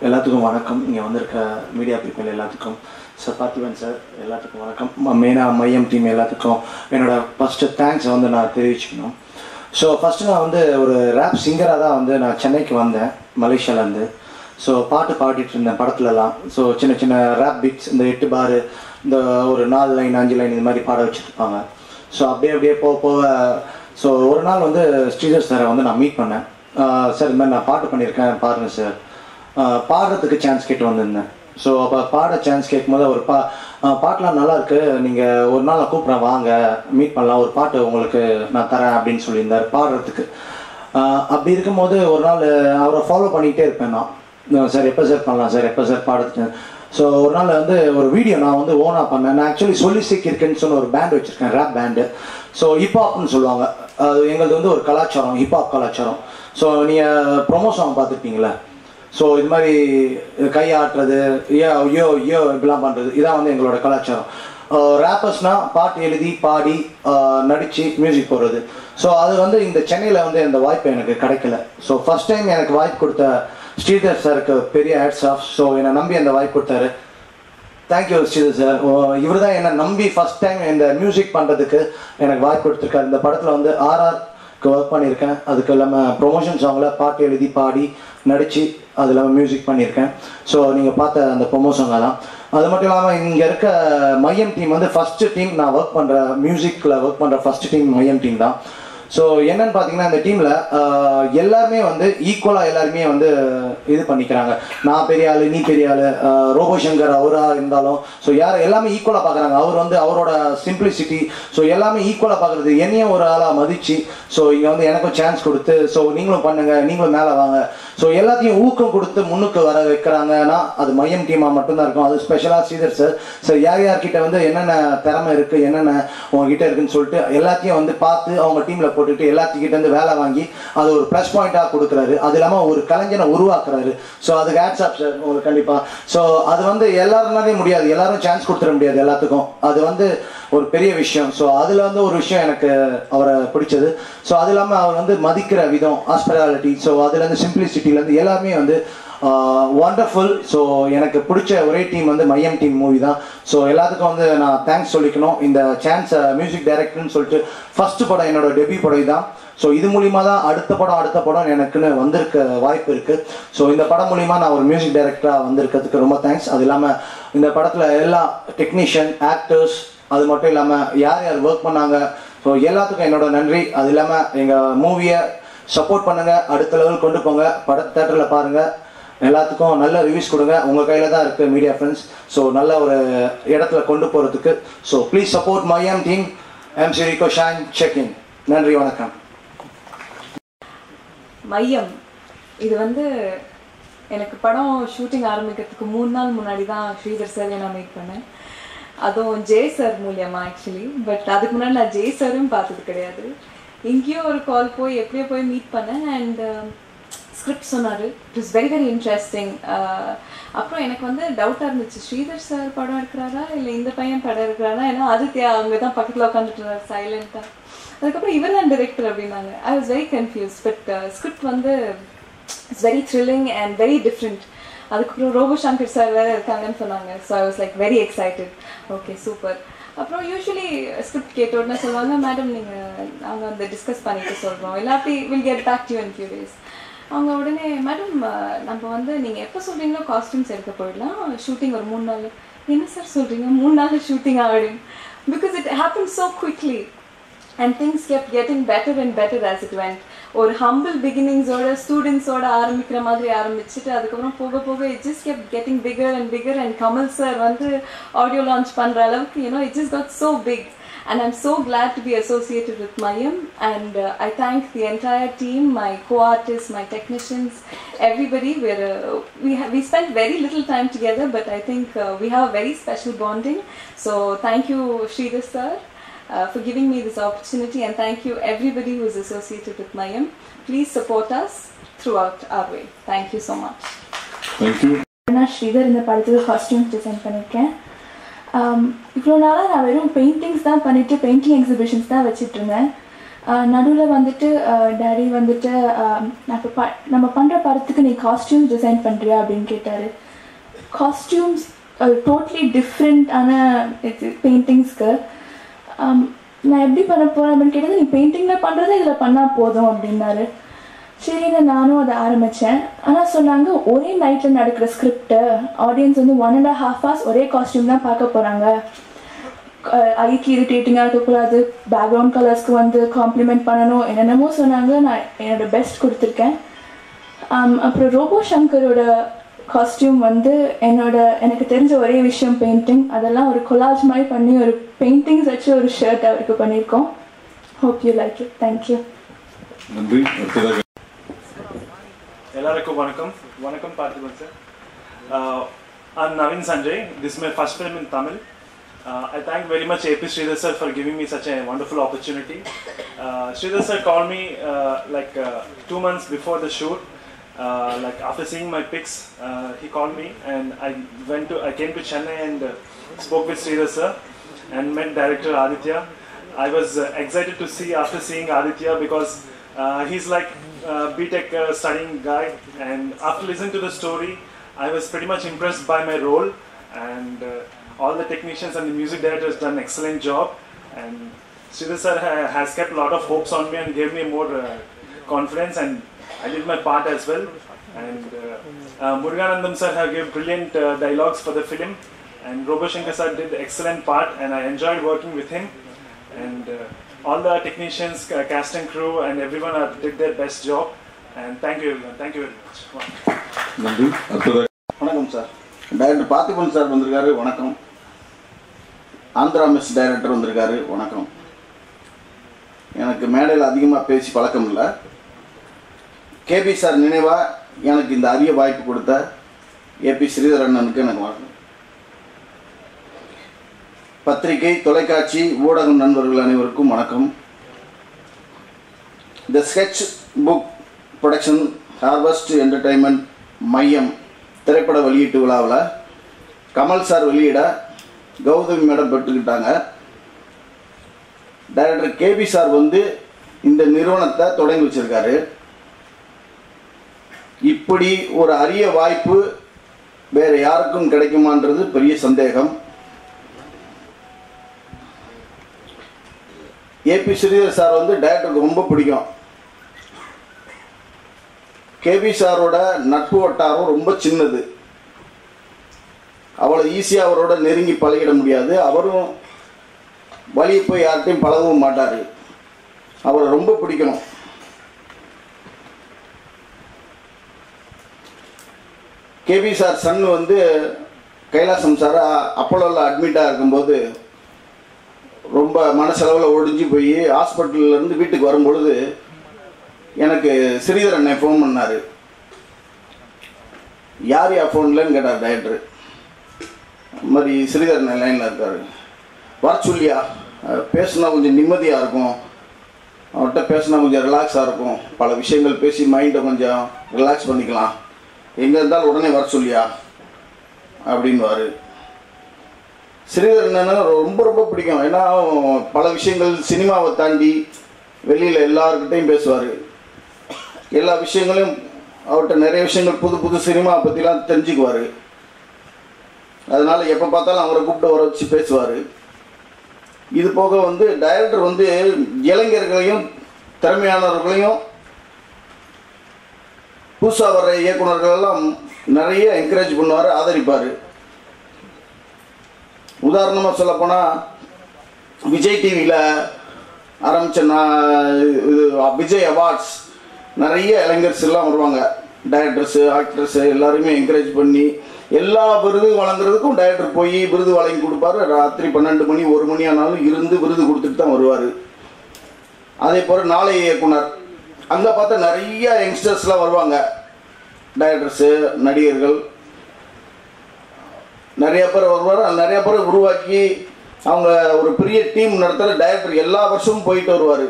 எல்லாத்துக்கும் வணக்கம் இங்கே வந்திருக்க மீடியா பீப்பிள் எல்லாத்துக்கும் சார் பார்த்திபன் சார் எல்லாத்துக்கும் வணக்கம் மெயினாக மையம் டீம் எல்லாத்துக்கும் என்னோட ஃபஸ்ட்டு தேங்க்ஸ் வந்து நான் தெரிவிச்சுக்கணும் ஸோ ஃபஸ்ட்டு நான் வந்து ஒரு ரேப் சிங்கராக தான் வந்து நான் சென்னைக்கு வந்தேன் மலேசியாலேருந்து ஸோ பாட்டு பாடிட்டு இருந்தேன் படத்துலலாம் ஸோ சின்ன சின்ன ரேப் பீட்ஸ் இந்த எட்டு பாரு இந்த ஒரு நாலு லைன் அஞ்சு லைன் இந்த மாதிரி பாட வச்சுருப்பாங்க ஸோ அப்படியே அப்படியே போக போக ஸோ ஒரு நாள் வந்து ஸ்ரீதர் சாரை வந்து நான் மீட் பண்ணேன் சார் இந்த மாதிரி நான் பாட்டு பண்ணியிருக்கேன் பாருங்கள் சார் பாடுறதுக்கு சான்ஸ் கேட்டு வந்திருந்தேன் ஸோ அப்போ பாட சான்ஸ் கேட்கும்போது ஒரு பா ஆஹ் பாட்டெலாம் நல்லா இருக்கு நீங்கள் ஒரு நாள் நான் கூப்பிட்றேன் வாங்க மீட் பண்ணலாம் ஒரு பாட்டு உங்களுக்கு நான் தரேன் அப்படின்னு சொல்லியிருந்தார் பாடுறதுக்கு ஆஹ் அப்படி இருக்கும்போது ஒரு நாள் அவரை ஃபாலோ பண்ணிகிட்டே இருப்பேன் நான் சார் எப்போ சார் பண்ணலாம் சார் எப்போ சார் பாடுறது ஸோ ஒரு நாள் வந்து ஒரு வீடியோ நான் வந்து ஓனாக பண்ணேன் நான் ஆக்சுவலி சொல்லி சிக்கிருக்கேன்னு சொன்ன ஒரு பேண்ட் வச்சுருக்கேன் ரேப் பேண்டு ஸோ ஹிப்ஹாப்னு சொல்லுவாங்க அது எங்களது வந்து ஒரு கலாச்சாரம் ஹிப்ஹாப் கலாச்சாரம் ஸோ நீங்கள் ப்ரொமோ சாங் பார்த்துருப்பீங்களா ஸோ இது மாதிரி கை ஆட்டுறது ஐயோ ஐயோ ஐயோ இப்படிலாம் பண்ணுறது இதான் வந்து எங்களோட கலாச்சாரம் ரேப்பர்ஸ்னால் பாட்டு எழுதி பாடி நடித்து மியூசிக் போடுறது ஸோ அது வந்து இந்த சென்னையில் வந்து இந்த வாய்ப்பு எனக்கு கிடைக்கல ஸோ ஃபஸ்ட் டைம் எனக்கு வாய்ப்பு கொடுத்த ஸ்ரீதர் சாருக்கு பெரிய ஹேட்ஸ் ஆஃப் ஸோ என்னை நம்பி அந்த வாய்ப்பு கொடுத்தாரு தேங்க்யூ ஸ்ரீதர் சார் இவர் தான் என்னை நம்பி ஃபஸ்ட் டைம் இந்த மியூசிக் பண்ணுறதுக்கு எனக்கு வாய்ப்பு கொடுத்துருக்காரு இந்த படத்தில் வந்து ஆர்ஆர்க்கு ஒர்க் பண்ணியிருக்கேன் அதுக்கு இல்லாமல் ப்ரொமோஷன் சாங்கில் பாட்டு எழுதி பாடி நடித்து அது இல்லாமல் மியூசிக் பண்ணியிருக்கேன் ஸோ நீங்கள் பார்த்த அந்த ப்ரொமோ சாங்கெல்லாம் அது மட்டும் இல்லாமல் இங்கே இருக்க மையம் டீம் வந்து ஃபஸ்ட்டு டீம் நான் ஒர்க் பண்ணுற மியூசிக்கில் ஒர்க் பண்ணுற ஃபஸ்ட்டு டீம் மையம் டீம் தான் ஸோ என்னன்னு பார்த்தீங்கன்னா இந்த டீமில் எல்லாருமே வந்து ஈக்குவலாக எல்லாருமே வந்து இது பண்ணிக்கிறாங்க நான் பெரிய ஆள் நீ பெரிய ஆள் ரோபோ சங்கர் அவராக இருந்தாலும் ஸோ யார் எல்லாமே ஈக்குவலாக பார்க்குறாங்க அவர் வந்து அவரோட சிம்பிளிசிட்டி ஸோ எல்லாமே ஈக்குவலாக பார்க்குறது என்னையும் ஒரு ஆளாக மதித்து ஸோ இங்கே வந்து எனக்கும் சான்ஸ் கொடுத்து ஸோ நீங்களும் பண்ணுங்க நீங்களும் மேலே வாங்க ஸோ எல்லாத்தையும் ஊக்கம் கொடுத்து முன்னுக்கு வர வைக்கிறாங்கன்னா அது மையம் டீமாக மட்டும்தான் இருக்கும் அது ஸ்பெஷலாக ஸ்ரீதர் சார் சார் யார் யார்கிட்ட வந்து என்னென்ன திறமை இருக்குது என்னென்ன உங்ககிட்ட இருக்குன்னு சொல்லிட்டு எல்லாத்தையும் வந்து பார்த்து அவங்க டீமில் போட்டுட்டு எல்லாத்துக்கிட்ட இருந்து வேலை வாங்கி அது ஒரு ப்ளஸ் பாயிண்ட்டாக கொடுக்குறாரு அது இல்லாமல் ஒரு கலைஞனை உருவாக்குறாரு ஸோ அதுக்கு ஹேட்ஸ் ஆப் சார் உங்களுக்கு கண்டிப்பாக ஸோ அது வந்து எல்லாருனாலே முடியாது எல்லாரும் சான்ஸ் கொடுத்துட முடியாது எல்லாத்துக்கும் அது வந்து ஒரு பெரிய விஷயம் ஸோ அதில் வந்து ஒரு விஷயம் எனக்கு அவரை பிடிச்சது ஸோ அது இல்லாமல் அவர் வந்து மதிக்கிற விதம் ஹாஸ்பிட்டாலிட்டி ஸோ அதுலேருந்து சிம்பிளிசிட்டிலேருந்து எல்லாமே வந்து ஒண்டர்ஃபுல் ஸோ எனக்கு பிடிச்ச ஒரே டீம் வந்து மையம் டீம் மூவி தான் ஸோ எல்லாத்துக்கும் வந்து நான் தேங்க்ஸ் சொல்லிக்கணும் இந்த சான்ஸ் மியூசிக் டைரக்டர்னு சொல்லிட்டு ஃபர்ஸ்ட் படம் என்னோட டெபியூ படம் தான் ஸோ இது மூலிமா தான் அடுத்த படம் அடுத்த படம் எனக்குன்னு வந்திருக்க வாய்ப்பு இருக்குது ஸோ இந்த படம் மூலிமா நான் ஒரு மியூசிக் டைரக்டராக வந்திருக்கிறதுக்கு ரொம்ப தேங்க்ஸ் அது இல்லாமல் இந்த படத்தில் எல்லா டெக்னீஷியன் ஆக்டர்ஸ் அது மட்டும் இல்லாமல் யார் யார் ஒர்க் பண்ணாங்க ஸோ எல்லாத்துக்கும் என்னோட நன்றி அது இல்லாமல் எங்கள் மூவியை சப்போர்ட் பண்ணுங்கள் அடுத்த லெவல் கொண்டு போங்க பட தேட்டரில் பாருங்கள் எல்லாத்துக்கும் நல்ல ரிவ்யூஸ் கொடுங்க உங்கள் கையில் தான் இருக்குது மீடியா ஃப்ரெண்ட்ஸ் ஸோ நல்ல ஒரு இடத்துல கொண்டு போகிறதுக்கு so please support Maiyam team எம் சிரிகோ ஷான் செக்இன் நன்றி வணக்கம் மையம் இது வந்து எனக்கு படம் ஷூட்டிங் ஆரம்பிக்கிறதுக்கு மூணு நாள் முன்னாடி தான் ஸ்ரீதர் சார் நான் மீட் பண்ணேன் அதுவும் ஜெய் சார் மூலியமா ஆக்சுவலி பட் அதுக்கு முன்னாடி நான் ஜெய் சாரும் பார்த்தது கிடையாது எங்கேயோ ஒரு கால் போய் எப்படியோ போய் மீட் பண்ணேன் அண்ட் ஸ்கிரிப்ட் சொன்னார் it is very very interesting அப்புறம் எனக்கு வந்து டவுட்டாக இருந்துச்சு ஸ்ரீதர் சார் படம் எடுக்கிறாரா இல்லை இந்த பையன் படம் எடுக்கிறாரா ஏன்னா ஆதித்யா அவங்க தான் பக்கத்தில் உட்காந்துட்டு இருந்தார் சைலண்ட்டாக அதுக்கப்புறம் இவர் தான் டிரெக்டர் அப்படின்னாங்க I was very confuse but script வந்து it's very thrilling and very different அதுக்கப்புறம் ரோபோ சங்கர் சார் வேறு இருக்காங்கன்னு சொன்னாங்க so I was like very excited okay super அப்புறம் யூஸ்வலி ஸ்கிரிப்ட் கேட்ட உடனே சொல்லுவாங்க மேடம் நீங்கள் நாங்கள் வந்து டிஸ்கஸ் பண்ணிட்டு சொல்கிறோம் இல்லாட்டி will get back to in few days அவங்க உடனே மேடம் நம்ம வந்து நீங்கள் எப்போ சொல்கிறீங்களோ காஸ்டியூம்ஸ் எடுக்க போயிடலாம் ஷூட்டிங் ஒரு மூணு நாள் என்ன சார் சொல்கிறீங்க மூணு நாள் ஷூட்டிங் ஆகிடும் because it happen so quickly and things kept getting better and better as it went ஒரு ஹம்பிள் பிகினிங்ஸோட ஸ்டூடெண்ட்ஸோட ஆரம்பிக்கிற மாதிரி ஆரம்பிச்சுட்டு அதுக்கப்புறம் போக போக it just kept getting bigger and bigger and Kamal sir வந்து ஆடியோ லான்ச் பண்ணுற அளவுக்கு you know it just got so big and I'm so glad to be associated with Mayam. And uh, I thank the entire team, my co-artists, my technicians, everybody. We're uh, we ha- we spent very little time together, but I think uh, we have a very special bonding. So thank you, Sridhar sir. Uh, for giving me this opportunity and thank you everybody who is associated with Mayam. Please support us throughout our way. Thank you so much. Thank you நான் ஸ்ரீதர் இந்த படத்துக்கு costumes design பண்ணியிருக்கேன் இவ்வளோ நாளாக நான் வெறும் paintings தான் பண்ணிட்டு பெயிண்டிங் எக்ஸிபிஷன்ஸ் தான் வச்சுட்டு இருந்தேன் நடுவில் வந்துட்டு டேடி வந்துட்டு ஆஹ், நான் இப்போ ப நம்ம பண்ணுற படத்துக்கு நீ காஸ்டியூம்ஸ் டிசைன் பண்ணுறியா அப்படின்னு கேட்டார் காஸ்டியூம்ஸ் டோட்லி டிஃப்ரெண்ட்டான இது பெயிண்டிங்ஸ்க்கு நான் எப்படி பண்ண போகிறேன் அப்படின்னு கேட்டது நீ பெயிண்டிங்கில் பண்ணுறது இதில் பண்ணால் போதும் அப்படின்னாரு சரின்னு நானும் அதை ஆரம்பித்தேன் ஆனால் சொன்னாங்க ஒரே நைட்டில் நடக்கிற ஸ்கிரிப்டை ஆடியன்ஸ் வந்து ஒன் அண்ட் ஹாஃப் ஹவர்ஸ் ஒரே காஸ்டியூம் தான் பார்க்க போகிறாங்க ஐக்கு இரிட்டேட்டிங்காக இருக்கக்கூடாது பேக்ரவுண்ட் கலர்ஸ்க்கு வந்து காம்ப்ளிமெண்ட் பண்ணணும் என்னென்னமோ சொன்னாங்க நான் என்னோட பெஸ்ட் கொடுத்துருக்கேன் ஆம், அப்புறம் ரோபோ சங்கரோட காஸ்டியூம் வந்து என்னோட எனக்கு தெரிஞ்ச ஒரே விஷயம் பெயிண்டிங் அதெல்லாம் ஒரு கொலாஜ் மாதிரி பண்ணி ஒரு பெயிண்டிங்ஸ் வச்சு ஒரு ஷர்ட் அவருக்கு பண்ணியிருக்கோம் hope you like it thank you நன்றி அடுத்ததாக எல்லாருக்கும் வணக்கம் வணக்கம் Parthiban sir I'm Navin Sanjay. This is my first film in Tamil. Uh, I thank very much AP Sridhar sir for giving me such a wonderful opportunity. Uh, Sridhar sir called me uh, like uh, two months before the shoot. Uh, like after seeing my pics, uh, he called me and I went to I came to Chennai and uh, spoke with Sridhar sir and met director Aditya. I was uh, excited to see after seeing Aditya because uh, he's like uh, BTech uh, studying guy and after listening to the story, I was pretty much impressed by my role and uh, all the technicians and the music directors done excellent job and Sridhar sir ha- has kept a lot of hopes on me and gave me more uh, confidence and I did my part as well and uh, uh, Muruganandam sir have given brilliant uh, dialogues for the film and Robo Shankar sir did excellent part and I enjoyed working with him and uh, all the technicians, uh, cast and crew and everyone uh, did their best job and thank you everyone. Thank you very much. நன்றி அடுத்ததாக வணக்கம் sir director Parthiban sir வந்திருக்காரு வணக்கம் Andhra miss director வந்திருக்காரு வணக்கம் எனக்கு மேடையில் அதிகமாக பேசி பழக்கம் இல்லை கேபி சார் நினைவா எனக்கு இந்த அரிய வாய்ப்பு கொடுத்த ஏபி ஸ்ரீதர் அண்ணனுக்கு எனக்கு வணக்கம் பத்திரிகை தொலைக்காட்சி ஊடகம் நண்பர்கள் அனைவருக்கும் வணக்கம் the sketch book production harvest entertainment Maiyam திரைப்பட வெளியீட்டு விழாவில் கமல் சார் வெளியிட கௌதமி மேடம் பெற்றுக்கிட்டாங்க டைரக்டர் கேபி சார் வந்து இந்த நிறுவனத்தை தொடங்கி வச்சிருக்காரு இப்படி ஒரு அரிய வாய்ப்பு வேற யாருக்கும் கிடைக்குமான்றது பெரிய சந்தேகம் ஏபி ஸ்ரீதர் சார் வந்து டைரக்டருக்கு ரொம்ப பிடிக்கும் கேபி சாரோட நட்பு வட்டாரம் ரொம்ப சின்னது அவ்வளோ ஈஸியாக அவரோட நெருங்கி பழகிட முடியாது அவரும் வழியை போய் யார்கிட்டையும் பழகவும் மாட்டார் அவரை ரொம்ப பிடிக்கணும் கேபி சார் சன் வந்து கைலாசம் சார் அப்போலோவில் அட்மிட்டாக இருக்கும்போது ரொம்ப மனசளவில் ஒடிஞ்சு போய் ஹாஸ்பிட்டல்லேருந்து வீட்டுக்கு வரும்பொழுது எனக்கு ஸ்ரீதர் அண்ணன் ஃபோன் பண்ணார் யார் யா ஃபோன்லன்னு கேட்டார் டைரக்டர் இந்த மாதிரி ஸ்ரீதர் அண்ணன் லைனில் இருக்கார் வர சொல்லியா அஹ் பேசுனா கொஞ்சம் நிம்மதியாக இருக்கும் அவர்கிட்ட பேசினா கொஞ்சம் ரிலாக்ஸாக இருக்கும் பல விஷயங்கள் பேசி மைண்டை கொஞ்சம் ரிலாக்ஸ் பண்ணிக்கலாம் எங்கே இருந்தாலும் உடனே வர சொல்லியா அப்படின்வாரு ஸ்ரீதர் அண்ணனை ரொம்ப ரொம்ப பிடிக்கும் ஏன்னா பல விஷயங்கள் சினிமாவை தாண்டி வெளியில் எல்லாருக்கிட்டையும் பேசுவார் எல்லா விஷயங்களையும் அவர்கிட்ட நிறைய விஷயங்கள் புது புது சினிமா பற்றிலாம் தெரிஞ்சுக்குவார் அதனால எப்போ பார்த்தாலும் அவரை கூப்பிட்டு வர வச்சு பேசுவார் இது போக வந்து டைரக்டர் வந்து இளைஞர்களையும் திறமையானவர்களையும் புதுசாக வர்ற இயக்குனர்கள் எல்லாம் நிறைய என்கரேஜ் பண்ணுவார் ஆதரிப்பார் உதாரணமாக சொல்லப்போனால் விஜய் டிவியில் ஆரம்பித்த நான் இது விஜய் அவார்ட்ஸ் நிறைய இளைஞர்ஸ் எல்லாம் வருவாங்க டைரக்டர்ஸு ஆக்டர்ஸு எல்லாருமே என்கரேஜ் பண்ணி எல்லா விருது வழங்குறதுக்கும் டைரக்டர் போய் விருது வழங்கி கொடுப்பாரு ராத்திரி பன்னெண்டு மணி ஒரு மணி ஆனாலும் இருந்து விருது கொடுத்துட்டு தான் வருவார் அதே போல் நாளை இயக்குனர் அங்கே பார்த்தா நிறைய யங்ஸ்டர்ஸ்லாம் வருவாங்க டைரக்டர்ஸு நடிகர்கள் நிறைய பேர் வருவார் அந்த நிறைய பேரை உருவாக்கி அவங்க ஒரு பெரிய டீம் நடத்துகிற டைரக்டர் எல்லா வருஷமும் போயிட்டு வருவார்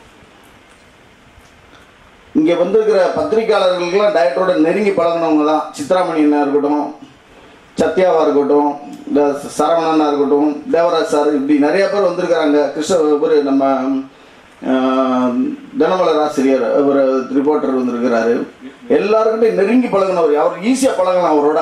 இங்கே வந்திருக்கிற பத்திரிக்கையாளர்களுக்கெல்லாம் டைரக்டரோட நெருங்கி பழகினவங்க தான் சித்ராமணி அண்ணா இருக்கட்டும் சத்யாவா இருக்கட்டும் இந்த சரவணனா இருக்கட்டும் தேவராஜ் சார் இப்படி நிறைய பேர் வந்திருக்கிறாங்க கிருஷ்ண இவர் நம்ம ஆஹ் தினமலர் ஆசிரியர் ஒரு ரிப்போர்ட்டர் வந்திருக்கிறாரு எல்லாருக்கிட்டையும் நெருங்கி பழகினவர் அவர் ஈஸியாக பழகலாம் அவரோட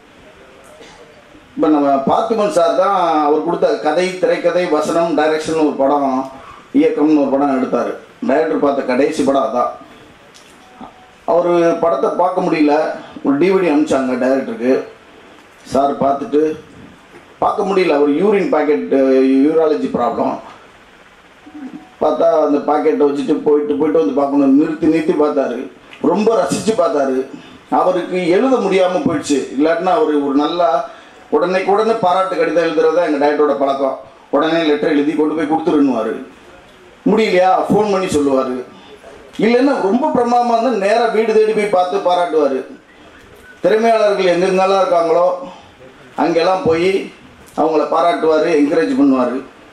இப்போ நம்ம பார்த்திபன் சார் தான் அவர் கொடுத்த கதை திரைக்கதை வசனம் டைரக்ஷன் ஒரு படம் இயக்கம்னு ஒரு படம் எடுத்தார் டைரக்டர் பார்த்த கடைசி படம் அதான் அவர் படத்தை பார்க்க முடியல ஒரு டிவிடி அனுப்பிச்சாங்க டைரக்டருக்கு சார் பார்த்துட்டு பார்க்க முடியல ஒரு யூரின் பாக்கெட் யூராலஜி ப்ராப்ளம் பார்த்தா அந்த பாக்கெட்டை வச்சுட்டு போயிட்டு போயிட்டு வந்து பார்க்கணும் நிறுத்தி நிறுத்தி பார்த்தாரு ரொம்ப ரசித்து பார்த்தாரு அவருக்கு எழுத முடியாமல் போயிடுச்சு இல்லாட்டினா அவர் ஒரு நல்லா உடனே உடனே பாராட்டு கடிதம் எழுதுறதா எங்கள் டயட்டோட பழக்கம் உடனே லெட்டர் எழுதி கொண்டு போய் கொடுத்துருன்னுவார் முடியலையா ஃபோன் பண்ணி சொல்லுவார் இல்லைன்னா ரொம்ப பிரமாதமாக இருந்தால் நேராக வீடு தேடி போய் பார்த்து பாராட்டுவார் திறமையாளர்கள் எங்கெங்கெல்லாம் இருக்காங்களோ அங்கெல்லாம் போய் அவங்கள பாராட்டுவார் என்கரேஜ் பண்ணுவார்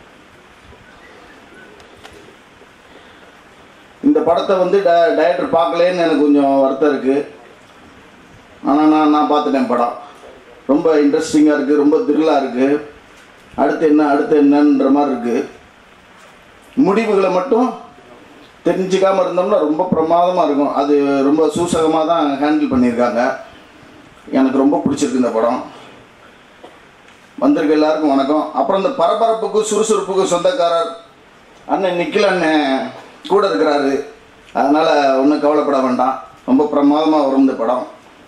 இந்த படத்தை வந்து ட டைரக்டர் பார்க்கலேன்னு எனக்கு கொஞ்சம் வருத்தம் இருக்குது ஆனால் நான் நான் பார்த்துட்டேன் படம் ரொம்ப இன்ட்ரெஸ்டிங்காக இருக்குது ரொம்ப த்ரில்லாக இருக்குது அடுத்து என்ன அடுத்து என்னன்ற மாதிரி இருக்குது முடிவுகளை மட்டும் தெரிஞ்சுக்காமல் இருந்தோம்னா ரொம்ப பிரமாதமாக இருக்கும் அது ரொம்ப சூசகமாக தான் ஹேண்டில் பண்ணியிருக்காங்க எனக்கு ரொம்ப பிடிச்சிருக்கு இந்த படம் வந்திருக்க எல்லாருக்கும் வணக்கம் அப்புறம் இந்த பரபரப்புக்கும் சுறுசுறுப்புக்கும் சொந்தக்காரர் அண்ணன் நிக்கில் அண்ணன் கூட இருக்கிறாரு அதனால் ஒன்றும் கவலைப்பட வேண்டாம் ரொம்ப பிரமாதமாக வரும் இந்த படம்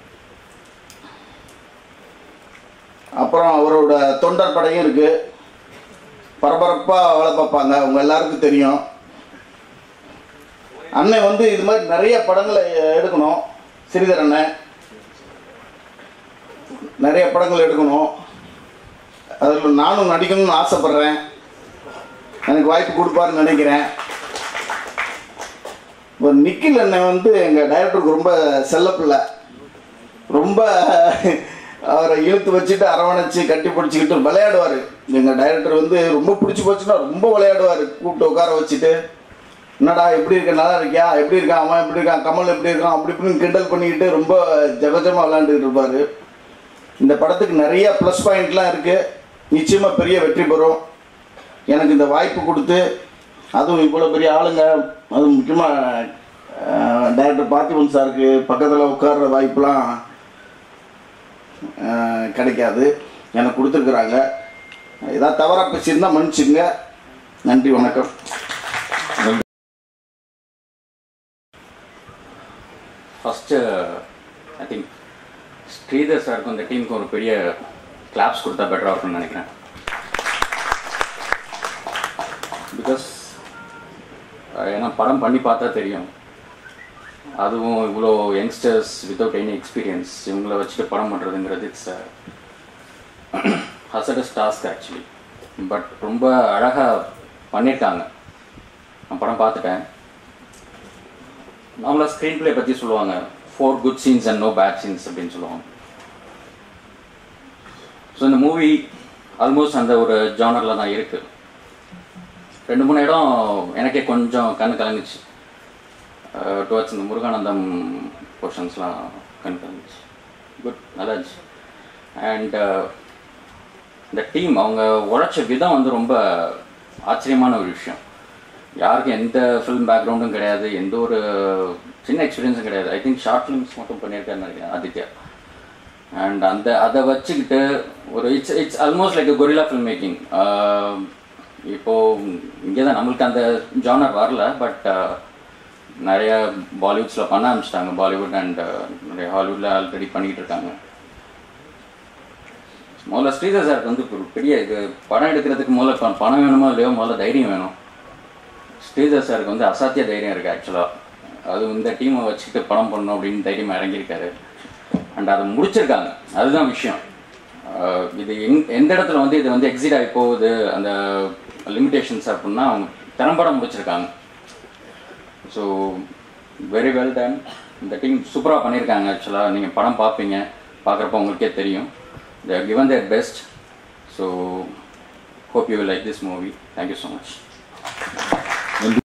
அப்புறம் அவரோட தொண்டர் படையும் இருக்குது பரபரப்பாக வேலை பார்ப்பாங்க அவங்க எல்லாருக்கும் தெரியும் அண்ணன் வந்து இது மாதிரி நிறைய படங்களை எடுக்கணும் ஸ்ரீதர் அண்ணன் நிறைய படங்கள் எடுக்கணும் அதில் நானும் நடிக்கணும்னு ஆசைப்பட்றேன் எனக்கு வாய்ப்பு கொடுப்பாருன்னு நினைக்கிறேன் இப்போ நிக்கில் அண்ணன் வந்து எங்கள் டைரக்டருக்கு ரொம்ப செல்லப்பிள்ளை ரொம்ப அவரை இழுத்து வச்சுட்டு அரவணைச்சு கட்டி பிடிச்சிக்கிட்டு விளையாடுவார் எங்கள் டைரக்டர் வந்து ரொம்ப பிடிச்சி போச்சுன்னா ரொம்ப விளையாடுவார் கூப்பிட்டு உட்கார வச்சுட்டு என்னடா எப்படி இருக்க நல்லா இருக்கியா எப்படி இருக்கான் அவன் எப்படி இருக்கான் கமல் எப்படி இருக்கான் அப்படி இப்படின்னு கிண்டல் பண்ணிக்கிட்டு ரொம்ப ஜகஜமாக விளையாண்டுக்கிட்டு இருப்பார் இந்த படத்துக்கு நிறைய ப்ளஸ் பாயிண்ட்லாம் இருக்குது நிச்சயமாக பெரிய வெற்றி பெறும் எனக்கு இந்த வாய்ப்பு கொடுத்து அதுவும் இவ்வளோ பெரிய ஆளுங்க அதுவும் முக்கியமாக டைரக்டர் பார்த்திபன் சாருக்கு பக்கத்தில் உட்கார்ற வாய்ப்புலாம் அஹ், கிடைக்காது எனக்கு கொடுத்துருக்குறாங்க ஏதாவது தவறாக பேசியிருந்தால் மன்னிச்சுங்க நன்றி வணக்கம் ஃபஸ்ட்டு ஐ திங்க் ஸ்ரீதர் சாருக்கும் இந்த டீமுக்கு ஒரு பெரிய கிளாப்ஸ் கொடுத்தா பெட்டராக இருக்கும்னு நினைக்கிறேன் பிகாஸ் ஏன்னா படம் பண்ணி பார்த்தா தெரியும் அதுவும் இவ்வளோ யங்ஸ்டர்ஸ் வித்தவுட் எனி எக்ஸ்பீரியன்ஸ் இவங்கள வச்சுட்டு படம் பண்ணுறதுங்கிறது it's hazardous task actually but ரொம்ப அழகாக பண்ணியிருக்காங்க நான் படம் பார்த்துட்டேன் நார்மலாக ஸ்க்ரீன் ப்ளே பற்றி சொல்லுவாங்க four good scenes and no bad scenes அப்படின்னு சொல்லுவாங்க ஸோ இந்த மூவி ஆல்மோஸ்ட் அந்த ஒரு ஜானரில் தான் இருக்குது ரெண்டு மூணு இடம் எனக்கே கொஞ்சம் கண்ணு கலங்குச்சு டுவர்ட்ஸ் இந்த முருகானந்தம் போர்ஷன்ஸ்லாம் கண் கலங்குச்சு குட் நல்லா இருந்துச்சு அண்ட் இந்த டீம் அவங்க உழைச்ச விதம் வந்து ரொம்ப ஆச்சரியமான ஒரு விஷயம் யாருக்கும் எந்த ஃபிலிம் பேக்ரவுண்டும் கிடையாது எந்த ஒரு சின்ன எக்ஸ்பீரியன்ஸும் கிடையாது ஐ திங்க் ஷார்ட் ஃபிலிம்ஸ் மட்டும் பண்ணியிருக்காருன்னு நினைக்கிறேன் ஆதித்யா அண்ட் அந்த அதை வச்சுக்கிட்டு ஒரு it's it's almost like guerrilla film making இப்போது இங்கே தான் நம்மளுக்கு அந்த ஜானர் வரல பட் நிறைய பாலிவுட்ஸில் பண்ண ஆரம்பிச்சிட்டாங்க பாலிவுட் அண்ட் நிறைய ஹாலிவுட்டில் ஆல்ரெடி பண்ணிக்கிட்டு இருக்காங்க முதல்ல ஸ்ரீதர் சாருக்கு வந்து ஒரு பெரிய இது படம் எடுக்கிறதுக்கு முதல்ல ப- பணம் வேணுமோ இல்லையோ முதல்ல தைரியம் வேணும் ஸ்ரீதர் சாருக்கு வந்து அசாத்திய தைரியம் இருக்குது ஆக்சுவலாக அது இந்த டீமை வச்சுக்கிட்டு படம் பண்ணணும் அப்படின்னு தைரியமாக இறங்கியிருக்காரு அண்ட் அதை முடிச்சிருக்காங்க அதுதான் விஷயம் ஆஹ் இது எங் எந்த இடத்துல வந்து இது வந்து எக்ஸிட் ஆகி போகுது அந்த லிமிடேஷன்ஸ் அப்படின்னா அவங்க திறம்பட முடிச்சிருக்காங்க ஸோ வெரி வெல் டன் இந்த டீம் சூப்பராக பண்ணியிருக்காங்க ஆக்சுவலாக நீங்கள் படம் பார்ப்பீங்க பார்க்குறப்ப உங்களுக்கே தெரியும் they have given their best so hope you will like this movie thank you so much